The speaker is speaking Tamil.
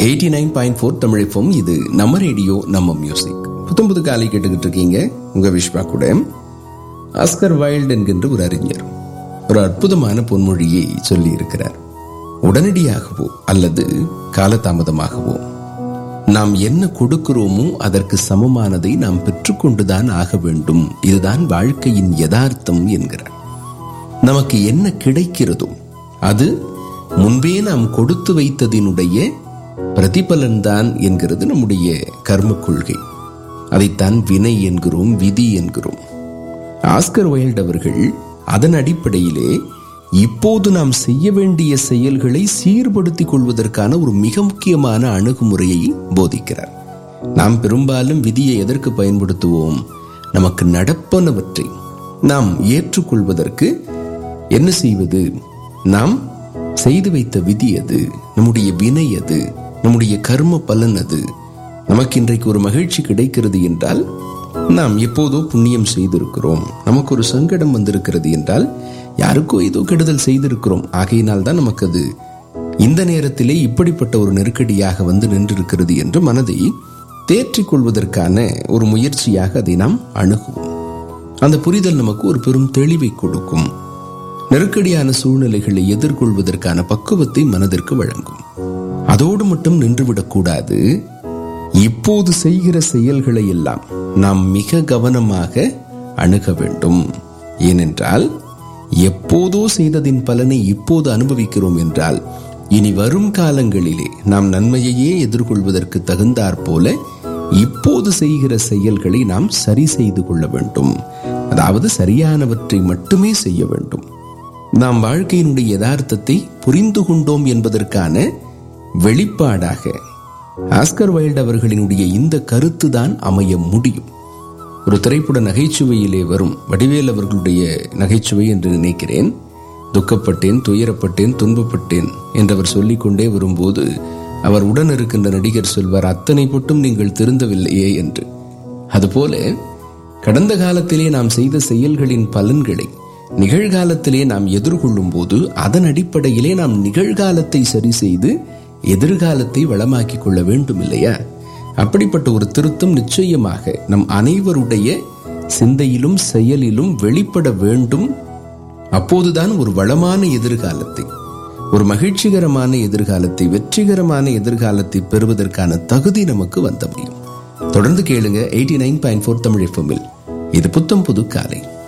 எயிட்டி நைன் பாயிண்ட் ஃபோர் தமிழிப்போம் இது நம்ம ரேடியோ நம்ம மியூசிக் புத்தம் புது காலை கேட்டுக்கிட்டு இருக்கீங்க உங்க விஸ்வா கூட ஆஸ்கர் வைல்ட் என்கின்ற ஒரு அறிஞர் ஒரு அற்புதமான பொன்மொழியை சொல்லி இருக்கிறார் உடனடியாகவோ அல்லது காலதாமதமாகவோ நாம் என்ன கொடுக்கிறோமோ அதற்கு சமமானதை நாம் பெற்றுக்கொண்டுதான் ஆக வேண்டும் இதுதான் வாழ்க்கையின் யதார்த்தம் என்கிறார் நமக்கு என்ன கிடைக்கிறதோ அது முன்பே நாம் கொடுத்து வைத்ததினுடைய பிரதிபலன்தான் என்கிறது நம்முடைய கர்ம கொள்கை அதைத்தான் வினை என்கிறோம் விதி என்கிறோம் ஆஸ்கர் வைல்ட் அவர்கள் அதன் அடிப்படையிலே இப்போது நாம் செய்ய வேண்டிய செயல்களை சீர்படுத்திக் கொள்வதற்கான ஒரு மிக முக்கியமான அணுகுமுறையை போதிக்கிறார் நாம் பெரும்பாலும் விதியை எதற்கு பயன்படுத்துவோம் நமக்கு நடப்பனவற்றை நாம் ஏற்றுக்கொள்வதற்கு என்ன செய்வது நாம் செய்து வைத்த விதி அது நம்முடைய வினை அது நம்முடைய கர்ம பலன் அது நமக்கு இன்றைக்கு ஒரு மகிழ்ச்சி கிடைக்கிறது என்றால் நாம் எப்போதோ புண்ணியம் செய்திருக்கிறோம் நமக்கு ஒரு சங்கடம் வந்திருக்கிறது என்றால் யாருக்கோ ஏதோ கெடுதல் செய்திருக்கிறோம் ஆகையினால் தான் நமக்கு அது இந்த நேரத்திலே இப்படிப்பட்ட ஒரு நெருக்கடியாக வந்து நின்றிருக்கிறது என்று மனதை தேற்றிக் கொள்வதற்கான ஒரு முயற்சியாக அதை நாம் அணுகுவோம் அந்த புரிதல் நமக்கு ஒரு பெரும் தெளிவை கொடுக்கும் நெருக்கடியான சூழ்நிலைகளை எதிர்கொள்வதற்கான பக்குவத்தை மனதிற்கு வழங்கும் அதோடு மட்டும் நின்றுவிடக்கூடாது இப்போது செய்கிற செயல்களை எல்லாம் நாம் மிக கவனமாக அணுக வேண்டும் ஏனென்றால் எப்போதோ செய்ததின் பலனை இப்போது அனுபவிக்கிறோம் என்றால் இனி வரும் காலங்களிலே நாம் நன்மையையே எதிர்கொள்வதற்கு தகுந்தாற் போல இப்போது செய்கிற செயல்களை நாம் சரி செய்து கொள்ள வேண்டும் அதாவது சரியானவற்றை மட்டுமே செய்ய வேண்டும் நாம் வாழ்க்கையினுடைய யதார்த்தத்தை புரிந்து கொண்டோம் என்பதற்கான வெளிப்பாடாக ஆஸ்கர் வைல்ட் அவர்களினுடைய இந்த கருத்து தான் அமைய முடியும் ஒரு திரைப்பட நகைச்சுவையிலே வரும் வடிவேல் அவர்களுடைய நகைச்சுவை என்று நினைக்கிறேன் துக்கப்பட்டேன் துயரப்பட்டேன் துன்பப்பட்டேன் என்றவர் சொல்லிக்கொண்டே வரும்போது அவர் உடன் இருக்கின்ற நடிகர் சொல்வார் அத்தனை பொட்டும் நீங்கள் திருந்தவில்லையே என்று அதுபோல கடந்த காலத்திலே நாம் செய்த செயல்களின் பலன்களை நிகழ்காலத்திலே நாம் எதிர்கொள்ளும் போது அதன் அடிப்படையிலே நாம் நிகழ்காலத்தை சரி செய்து எதிர்காலத்தை வளமாக்கிக் கொள்ள வேண்டும் இல்லையா அப்படிப்பட்ட ஒரு திருத்தம் நிச்சயமாக நம் அனைவருடைய சிந்தையிலும் செயலிலும் வெளிப்பட வேண்டும் அப்போதுதான் ஒரு வளமான எதிர்காலத்தை ஒரு மகிழ்ச்சிகரமான எதிர்காலத்தை வெற்றிகரமான எதிர்காலத்தை பெறுவதற்கான தகுதி நமக்கு வந்த முடியும் தொடர்ந்து கேளுங்க eighty nine point four Tamil எஃப்எம்மில் இது புத்தம் புது காலை